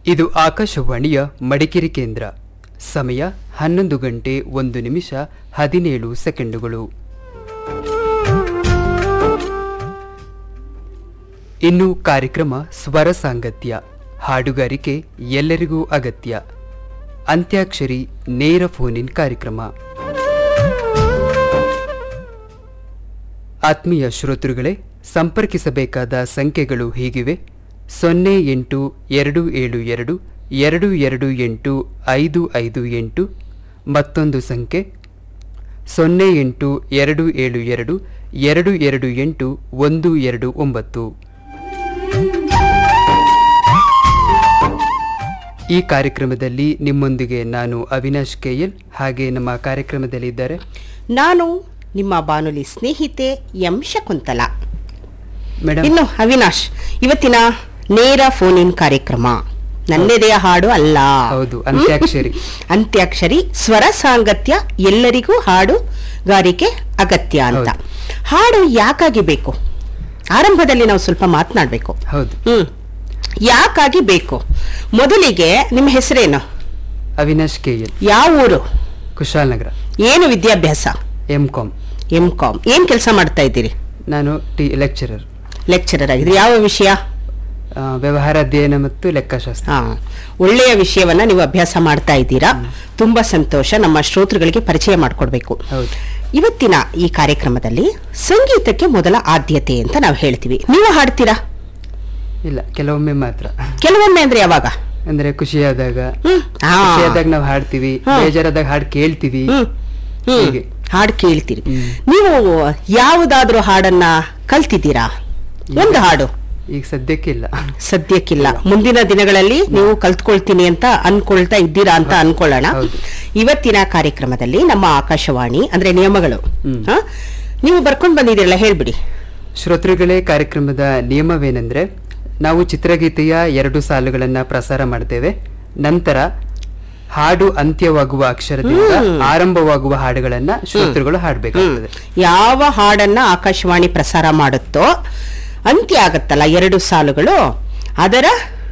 ಇದು ಆಕಾಶವಾಣಿಯ ಮಡಿಕೇರಿ ಕೇಂದ್ರ ಸಮಯ ಹನ್ನೊಂದು ಗಂಟೆ ಒಂದು ನಿಮಿಷ ಹದಿನೇಳು ಸೆಕೆಂಡುಗಳು ಇನ್ನು ಕಾರ್ಯಕ್ರಮ ಸ್ವರ ಸಾಂಗತ್ಯ ಹಾಡುಗಾರಿಕೆ ಎಲ್ಲರಿಗೂ ಅಗತ್ಯ ಅಂತ್ಯಾಕ್ಷರಿ ನೇರ ಫೋನ್ ಇನ್ ಕಾರ್ಯಕ್ರಮ ಆತ್ಮೀಯ ಶ್ರೋತೃಗಳೇ ಸಂಪರ್ಕಿಸಬೇಕಾದ ಸಂಖ್ಯೆಗಳು ಹೀಗಿವೆ ಸೊನ್ನೆ ಎಂಟು ಎರಡು ಏಳು ಎರಡು ಎರಡು ಎರಡು ಎಂಟು ಐದು ಐದು ಎಂಟು ಮತ್ತೊಂದು ಸಂಖ್ಯೆ ಸೊನ್ನೆ ಎಂಟು ಎರಡು ಏಳು ಎರಡು ಎರಡು ಎರಡು ಎಂಟು ಒಂದು ಎರಡು ಒಂಬತ್ತು ಈ ಕಾರ್ಯಕ್ರಮದಲ್ಲಿ ನಿಮ್ಮೊಂದಿಗೆ ನಾನು ಅವಿನಾಶ್ ಕೆಎಲ್ ಹಾಗೆ ನಮ್ಮ ಕಾರ್ಯಕ್ರಮದಲ್ಲಿದ್ದಾರೆ ನಾನು ನಿಮ್ಮ ಬಾನುಲಿ ಸ್ನೇಹಿತೆ ಎಂ ಶಕುಂತಲ ಮೇಡಮ್ ಇನ್ನು ಅವಿನಾಶ್ ಇವತ್ತಿನ ನೇರ ಫೋನ್ ಇನ್ ಕಾರ್ಯಕ್ರಮ ನನ್ನೆದೆಯ ಹಾಡು ಅಲ್ಲ ಹೌದು, ಅಂತ್ಯಾಕ್ಷರಿ. ಹ್ಮ್? ಅಂತ್ಯಾಕ್ಷರಿ ಸ್ವರ ಸಾಂಗತ್ಯ ಎಲ್ಲರಿಗೂ ಹಾಡುಗಾರಿಕೆ ಅಗತ್ಯ ಅಂತ ಹೌದು. ಹಾಡು ಯಾಕಾಗಿ ಬೇಕು ಆರಂಭದಲ್ಲಿ ನಾವು ಸ್ವಲ್ಪ ಮಾತನಾಡಬೇಕು ಹೌದು ಹ್ಮ್ ಯಾಕಾಗಿ ಬೇಕು ಮೊದಲಿಗೆ ನಿಮ್ಮ ಹೆಸರೇನು ಅವಿನಾಶ್ ಕೆಎಲ್ ಯಾವ ಊರು ಕುಶಾಲನಗರ ಏನು ವಿದ್ಯಾಭ್ಯಾಸ ಎಂ ಕಾಮ್ ಎಂ ಕಾಮ್ ಏನ್ ಕೆಲಸ ಮಾಡ್ತಾ ಇದ್ದೀರಿ ನಾನು ಟಿ ಲೆಕ್ಚರರ್ ಲೆಕ್ಚರರ್ ಆಗಿದ್ರಿ ಯಾವ ವಿಷಯ ಆ, ವ್ಯವಹಾರ ಅಧ್ಯಯನ ಮತ್ತು ಲೆಕ್ಕಶಾಸ್ತ್ರ ಹಾ ಒಳ್ಳೆಯ ವಿಷಯವನ್ನ ನೀವು ಅಭ್ಯಾಸ ಮಾಡ್ತಾ ಇದ್ದೀರಾ ತುಂಬಾ ಸಂತೋಷ ನಮ್ಮ ಶ್ರೋತೃಗಳಿಗೆ ಪರಿಚಯ ಮಾಡಿಕೊಡ್ಬೇಕು ಹೌದು ಇವತ್ತಿನ ಈ ಕಾರ್ಯಕ್ರಮದಲ್ಲಿ ಸಂಗೀತಕ್ಕೆ ಮೊದಲ ಆದ್ಯತೆ ಅಂತ ನಾವು ಹೇಳ್ತೀವಿ ನೀವು ಹಾಡ್ತೀರಾ ಇಲ್ಲ ಕೆಲವೊಮ್ಮೆ ಮಾತ್ರ ಕೆಲವೊಮ್ಮೆ ಅಂದ್ರೆ ಯಾವಾಗ ಅಂದ್ರೆ ಖುಷಿಯಾದಾಗ ಹ್ಮ್ ಆ. ಖುಷಿಯಾದಾಗ ನಾವು ಹಾಡ್ತೀವಿ ಹಾ. ಬೇಜಾರಾದಾಗ ಹಾಡು ಕೇಳ್ತೀವಿ ಹ್ಮ್ ಹ್ಮ್ ಹೀಗೆ. ಹಾಡು ಕೇಳ್ತೀರಿ ಹ್ಮ್. ನೀವು ಯಾವುದಾದ್ರೂ ಹಾಡನ್ನ ಕಲ್ತಿದ್ದೀರಾ ಒಂದು ಹಾಡು ಈಗ ಸದ್ಯಕ್ಕೆ ಇಲ್ಲ ಸದ್ಯಕ್ಕಿಲ್ಲ ಮುಂದಿನ ದಿನಗಳಲ್ಲಿ ನೀವು ಕಲ್ತ್ಕೊಳ್ತೀನಿ ಅಂತ ಅನ್ಕೊಳ್ತಾ ಇದ್ದೀರಾ ಅಂತ ಅನ್ಕೊಳ್ಳೋಣ ಹೌದು. ಇವತ್ತಿನ ಕಾರ್ಯಕ್ರಮದಲ್ಲಿ ನಮ್ಮ ಆಕಾಶವಾಣಿ ಅಂದ್ರೆ ನಿಯಮಗಳು ಹ್ಮ್. ಹ? ನೀವು ಬರ್ಕೊಂಡು ಬಂದಿದ್ದೀರಲ್ಲ ಹೇಳ್ಬಿಡಿ ಶ್ರೋತೃಗಳೇ ಕಾರ್ಯಕ್ರಮದ ನಿಯಮವೇನೆಂದ್ರೆ ನಾವು ಚಿತ್ರಗೀತೆಯ ಎರಡು ಸಾಲುಗಳನ್ನ ಪ್ರಸಾರ ಮಾಡ್ತೇವೆ ನಂತರ ಹಾಡು ಅಂತ್ಯವಾಗುವ ಅಕ್ಷರದಿಂದ ಆರಂಭವಾಗುವ ಹಾಡುಗಳನ್ನ ಶ್ರೋತೃಗಳು ಹಾಡಬೇಕಾಗ್ತದೆ ಯಾವ ಹಾಡನ್ನ ಆಕಾಶವಾಣಿ ಪ್ರಸಾರ ಮಾಡುತ್ತೋ ಅಂತ್ಯ ಆಗತ್ತಲ್ಲ ಎರಡು ಸಾಲುಗಳು ಅದರ